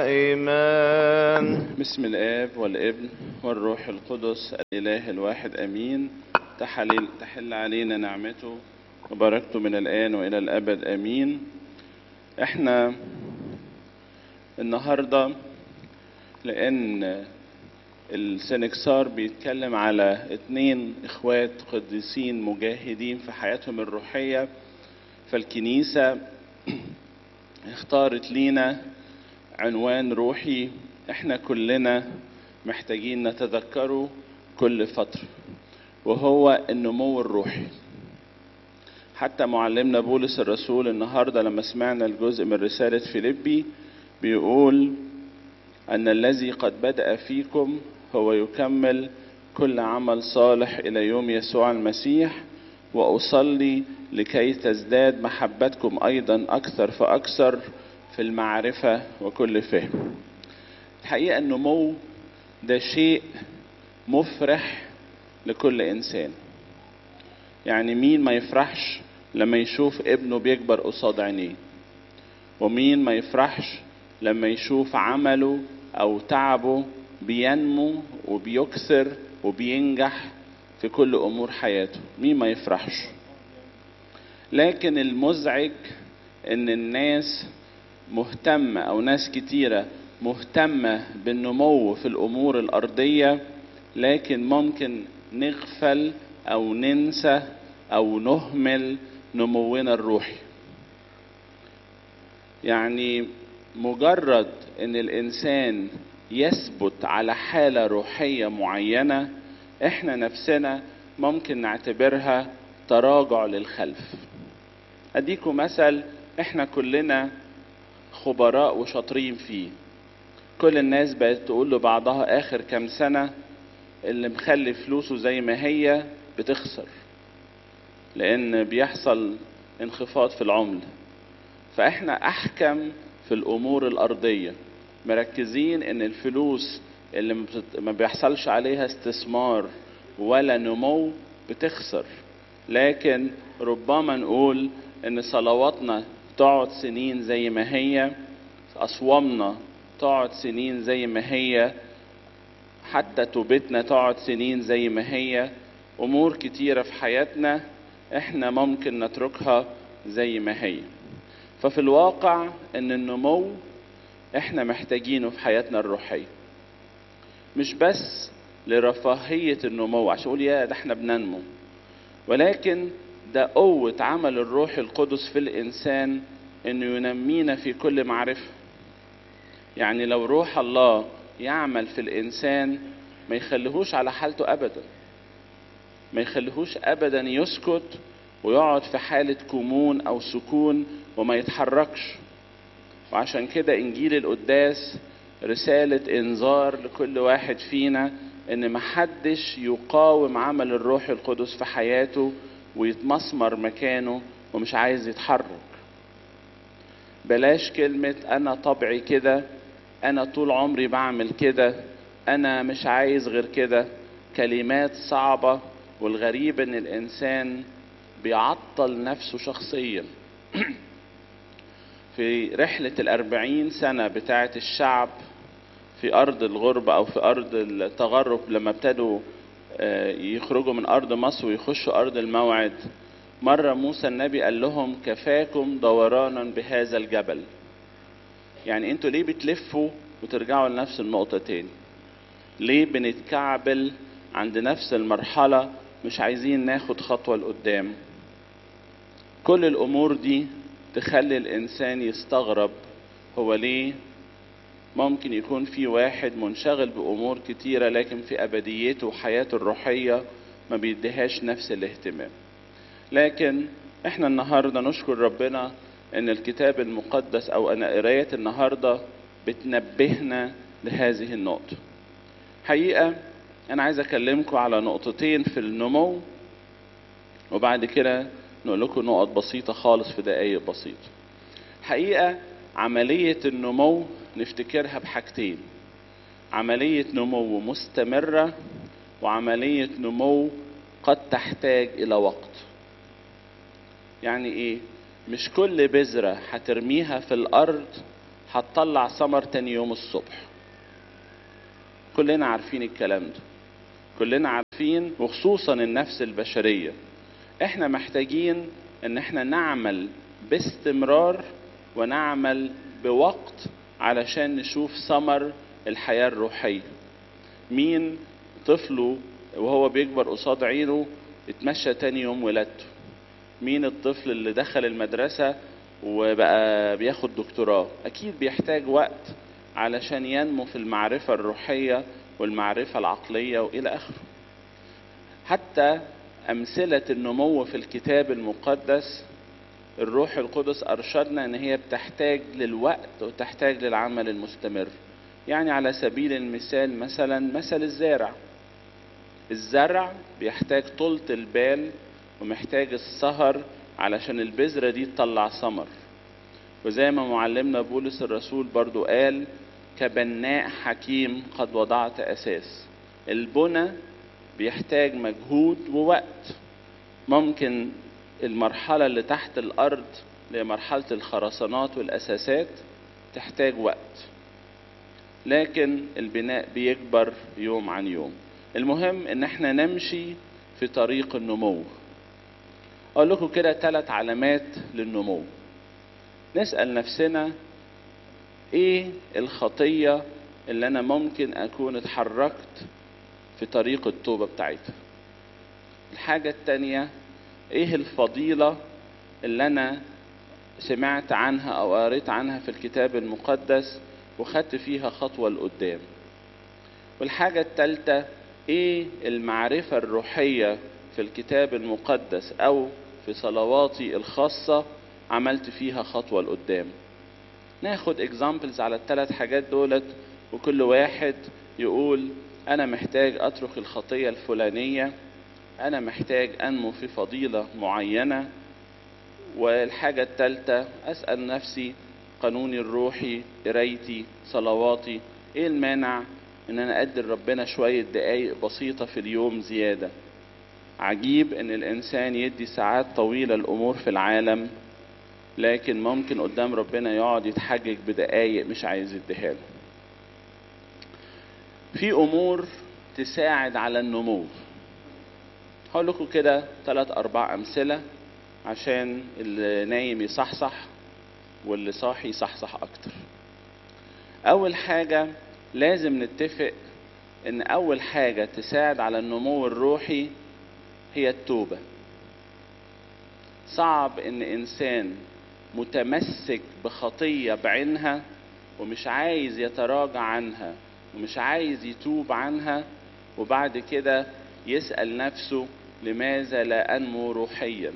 أيمان بسم الآب والابن والروح القدس الإله الواحد أمين تحل, تحل علينا نعمته وبركته من الآن وإلى الأبد أمين إحنا النهاردة لأن السنكسار بيتكلم على اتنين اخوات قديسين مجاهدين في حياتهم الروحية فالكنيسة اختارت لينا عنوان روحي احنا كلنا محتاجين نتذكره كل فترة وهو النمو الروحي حتى معلمنا بولس الرسول النهاردة لما سمعنا الجزء من رسالة فيليبي بيقول أن الذي قد بدأ فيكم هو يكمل كل عمل صالح إلى يوم يسوع المسيح وأصلي لكي تزداد محبتكم أيضا أكثر فأكثر في المعرفة وكل فهم الحقيقة النمو ده شيء مفرح لكل إنسان يعني مين ما يفرحش لما يشوف ابنه بيكبر قصاد عينيه ومين ما يفرحش لما يشوف عمله أو تعبه بينمو وبيكثر وبينجح في كل أمور حياته مين ما يفرحش لكن المزعج ان الناس مهتمة او ناس كتيرة مهتمة بالنمو في الامور الارضية لكن ممكن نغفل او ننسى او نهمل نمونا الروحي يعني مجرد ان الانسان يثبت على حالة روحية معينة احنا نفسنا ممكن نعتبرها تراجع للخلف اديكم مثل احنا كلنا خبراء وشاطرين فيه كل الناس بقت تقول لبعضها اخر كام سنة اللي مخلي فلوسه زي ما هي بتخسر لان بيحصل انخفاض في العملة فاحنا احكم في الامور الارضية مركزين ان الفلوس اللي ما بيحصلش عليها استثمار ولا نمو بتخسر لكن ربما نقول ان صلواتنا تقعد سنين زي ما هي اصوامنا تقعد سنين زي ما هي حتى توبتنا تقعد سنين زي ما هي امور كتيرة في حياتنا احنا ممكن نتركها زي ما هي ففي الواقع ان النمو احنا محتاجينه في حياتنا الروحية مش بس لرفاهية النمو عشان اقول يا ده احنا بننمو ولكن ده قوة عمل الروح القدس في الإنسان إنه ينمينا في كل معرفة. يعني لو روح الله يعمل في الإنسان ما يخليهوش على حالته أبدا. ما يخليهوش أبدا يسكت ويقعد في حالة كمون أو سكون وما يتحركش. وعشان كده إنجيل القداس رسالة إنذار لكل واحد فينا إن محدش يقاوم عمل الروح القدس في حياته ويتمسمر مكانه ومش عايز يتحرك بلاش كلمة أنا طبعي كده أنا طول عمري بعمل كده أنا مش عايز غير كده كلمات صعبة والغريب إن الإنسان بيعطل نفسه شخصيا في رحلة الأربعين سنة بتاعة الشعب في أرض الغربة أو في أرض التغرب لما ابتدوا يخرجوا من أرض مصر ويخشوا أرض الموعد مرة موسى النبي قال لهم كفاكم دورانا بهذا الجبل يعني انتوا ليه بتلفوا وترجعوا لنفس النقطة تاني ليه بنتكعبل عند نفس المرحلة مش عايزين ناخد خطوة لقدام كل الأمور دي تخلي الإنسان يستغرب هو ليه ممكن يكون في واحد منشغل بأمور كتيرة لكن في أبديته وحياته الروحية ما بيديهاش نفس الاهتمام لكن احنا النهاردة نشكر ربنا ان الكتاب المقدس او انا قراية النهاردة بتنبهنا لهذه النقطة حقيقة انا عايز اكلمكم على نقطتين في النمو وبعد كده نقول لكم نقط بسيطة خالص في دقايق بسيطة حقيقة عملية النمو نفتكرها بحاجتين عملية نمو مستمرة وعملية نمو قد تحتاج إلى وقت يعني إيه؟ مش كل بذرة هترميها في الأرض هتطلع ثمر تاني يوم الصبح كلنا عارفين الكلام ده كلنا عارفين وخصوصا النفس البشرية احنا محتاجين ان احنا نعمل باستمرار ونعمل بوقت علشان نشوف ثمر الحياة الروحية مين طفله وهو بيكبر قصاد عينه اتمشى تاني يوم ولادته مين الطفل اللي دخل المدرسة وبقى بياخد دكتوراه أكيد بيحتاج وقت علشان ينمو في المعرفة الروحية والمعرفة العقلية وإلى آخره حتى أمثلة النمو في الكتاب المقدس الروح القدس أرشدنا إن هي بتحتاج للوقت وتحتاج للعمل المستمر يعني على سبيل المثال مثلا مثل الزارع الزرع بيحتاج طولة البال ومحتاج السهر علشان البذرة دي تطلع ثمر وزي ما معلمنا بولس الرسول برضو قال كبناء حكيم قد وضعت أساس البنى بيحتاج مجهود ووقت ممكن المرحلة اللي تحت الأرض اللي هي مرحلة الخرسانات والأساسات تحتاج وقت لكن البناء بيكبر يوم عن يوم المهم ان احنا نمشي في طريق النمو اقول لكم كده ثلاث علامات للنمو نسأل نفسنا ايه الخطية اللي انا ممكن اكون اتحركت في طريق التوبة بتاعتها الحاجة التانية ايه الفضيلة اللي انا سمعت عنها او قريت عنها في الكتاب المقدس وخدت فيها خطوة لقدام والحاجة التالتة ايه المعرفة الروحية في الكتاب المقدس او في صلواتي الخاصة عملت فيها خطوة لقدام ناخد اكزامبلز على الثلاث حاجات دولت وكل واحد يقول انا محتاج اترك الخطية الفلانية انا محتاج انمو في فضيلة معينة والحاجة الثالثة اسأل نفسي قانوني الروحي قرايتي صلواتي ايه المانع ان انا ادي لربنا شوية دقايق بسيطة في اليوم زيادة عجيب ان الانسان يدي ساعات طويلة الامور في العالم لكن ممكن قدام ربنا يقعد يتحجج بدقايق مش عايز يديها له في امور تساعد على النمو هقول لكم كده ثلاث اربع امثله عشان اللي نايم يصحصح واللي صاحي يصحصح اكتر اول حاجه لازم نتفق ان اول حاجه تساعد على النمو الروحي هي التوبه صعب ان انسان متمسك بخطيه بعينها ومش عايز يتراجع عنها ومش عايز يتوب عنها وبعد كده يسال نفسه لماذا لا انمو روحيا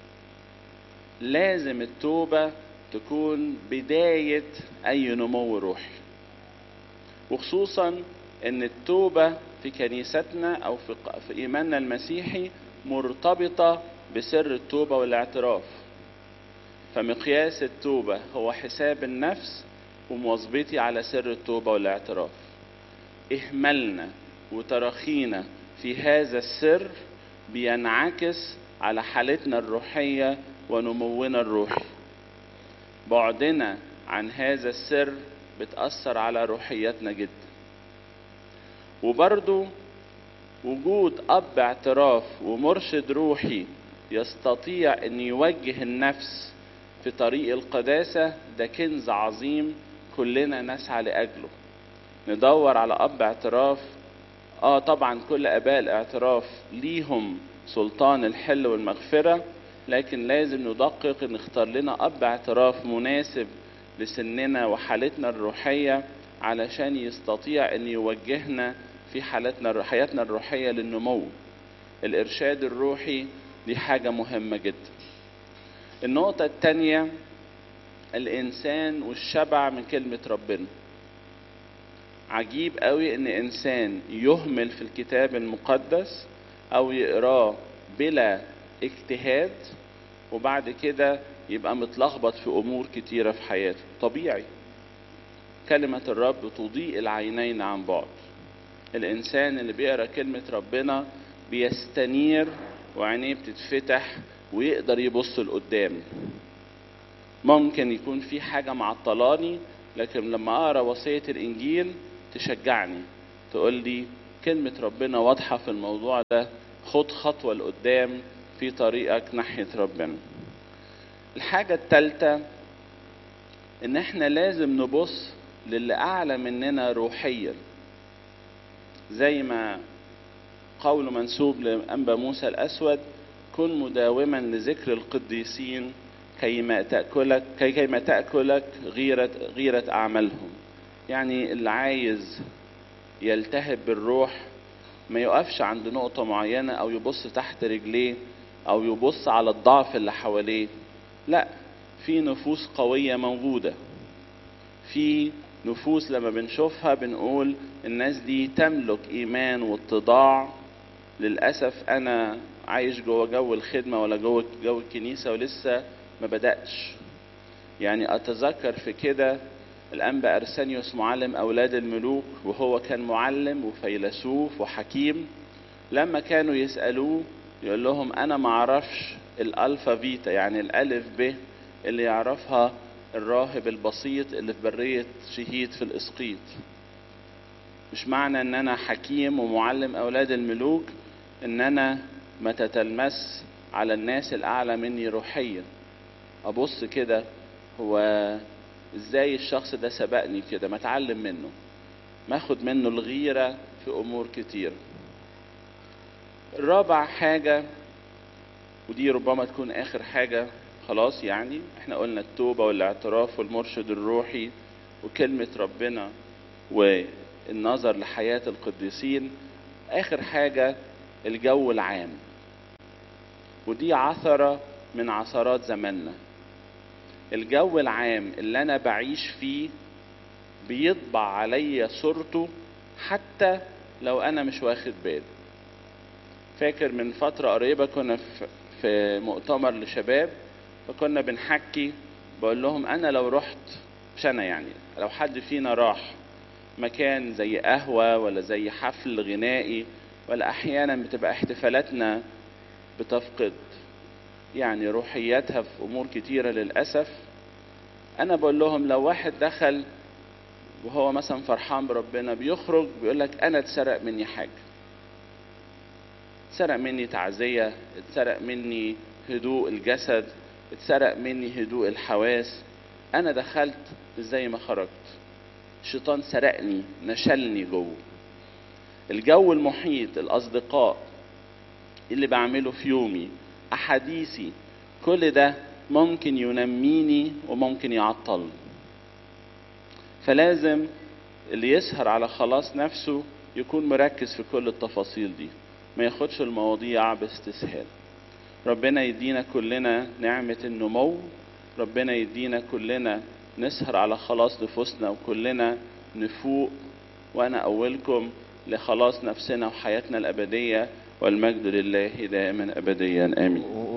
لازم التوبه تكون بدايه اي نمو روحي وخصوصا ان التوبه في كنيستنا او في في ايماننا المسيحي مرتبطه بسر التوبه والاعتراف فمقياس التوبه هو حساب النفس ومواظبتي على سر التوبه والاعتراف اهملنا وتراخينا في هذا السر بينعكس على حالتنا الروحيه ونمونا الروحي بعدنا عن هذا السر بتأثر على روحياتنا جدا وبرضو وجود أب اعتراف ومرشد روحي يستطيع أن يوجه النفس في طريق القداسة ده كنز عظيم كلنا نسعى لأجله ندور على أب اعتراف آه طبعا كل آباء الاعتراف ليهم سلطان الحل والمغفرة لكن لازم ندقق نختار لنا أب اعتراف مناسب لسننا وحالتنا الروحية علشان يستطيع أن يوجهنا في حالتنا حياتنا الروحية للنمو الإرشاد الروحي دي حاجة مهمة جدا النقطة الثانية الإنسان والشبع من كلمة ربنا عجيب قوي ان انسان يهمل في الكتاب المقدس او يقراه بلا اجتهاد وبعد كده يبقى متلخبط في امور كتيره في حياته طبيعي كلمه الرب تضيء العينين عن بعد الانسان اللي بيقرا كلمه ربنا بيستنير وعينيه بتتفتح ويقدر يبص لقدام ممكن يكون في حاجه معطلاني لكن لما اقرا وصيه الانجيل تشجعني تقول لي كلمه ربنا واضحه في الموضوع ده خد خطوه لقدام في طريقك ناحيه ربنا الحاجه الثالثه ان احنا لازم نبص للي اعلى مننا روحيا زي ما قول منسوب لأنبا موسى الأسود كن مداوما لذكر القديسين كيما تأكلك كي كيما تأكلك غيرة غيرة أعمالهم يعني اللي عايز يلتهب بالروح ما يقفش عند نقطة معينة أو يبص تحت رجليه أو يبص على الضعف اللي حواليه لا في نفوس قوية موجودة في نفوس لما بنشوفها بنقول الناس دي تملك إيمان واتضاع للأسف أنا عايش جوه جو الخدمة ولا جوه جو الكنيسة ولسه ما بدأتش يعني أتذكر في كده الأنبا أرسانيوس معلم أولاد الملوك وهو كان معلم وفيلسوف وحكيم لما كانوا يسألوه يقول لهم أنا ما أعرفش الألفا فيتا يعني الألف ب اللي يعرفها الراهب البسيط اللي في برية شهيد في الإسقيط مش معنى ان انا حكيم ومعلم اولاد الملوك ان انا ما تتلمس على الناس الاعلى مني روحيا ابص كده هو ازاي الشخص ده سبقني كده ما اتعلم منه ما اخد منه الغيرة في امور كتير الرابع حاجة ودي ربما تكون اخر حاجة خلاص يعني احنا قلنا التوبة والاعتراف والمرشد الروحي وكلمة ربنا والنظر لحياة القديسين اخر حاجة الجو العام ودي عثرة من عثرات زماننا الجو العام اللي انا بعيش فيه بيطبع عليا صورته حتى لو انا مش واخد بالي فاكر من فترة قريبة كنا في مؤتمر لشباب فكنا بنحكي بقول لهم انا لو رحت مش انا يعني لو حد فينا راح مكان زي قهوة ولا زي حفل غنائي ولا احيانا بتبقى احتفالاتنا بتفقد يعني روحياتها في امور كتيرة للاسف انا بقول لهم لو واحد دخل وهو مثلا فرحان بربنا بيخرج بيقول لك انا اتسرق مني حاجة اتسرق مني تعزية اتسرق مني هدوء الجسد اتسرق مني هدوء الحواس انا دخلت زي ما خرجت الشيطان سرقني نشلني جوه الجو المحيط الاصدقاء اللي بعمله في يومي احاديثي كل ده ممكن ينميني وممكن يعطلني فلازم اللي يسهر على خلاص نفسه يكون مركز في كل التفاصيل دي ما ياخدش المواضيع باستسهال ربنا يدينا كلنا نعمة النمو ربنا يدينا كلنا نسهر على خلاص نفوسنا وكلنا نفوق وأنا أولكم لخلاص نفسنا وحياتنا الأبدية والمجد لله دائما أبديا آمين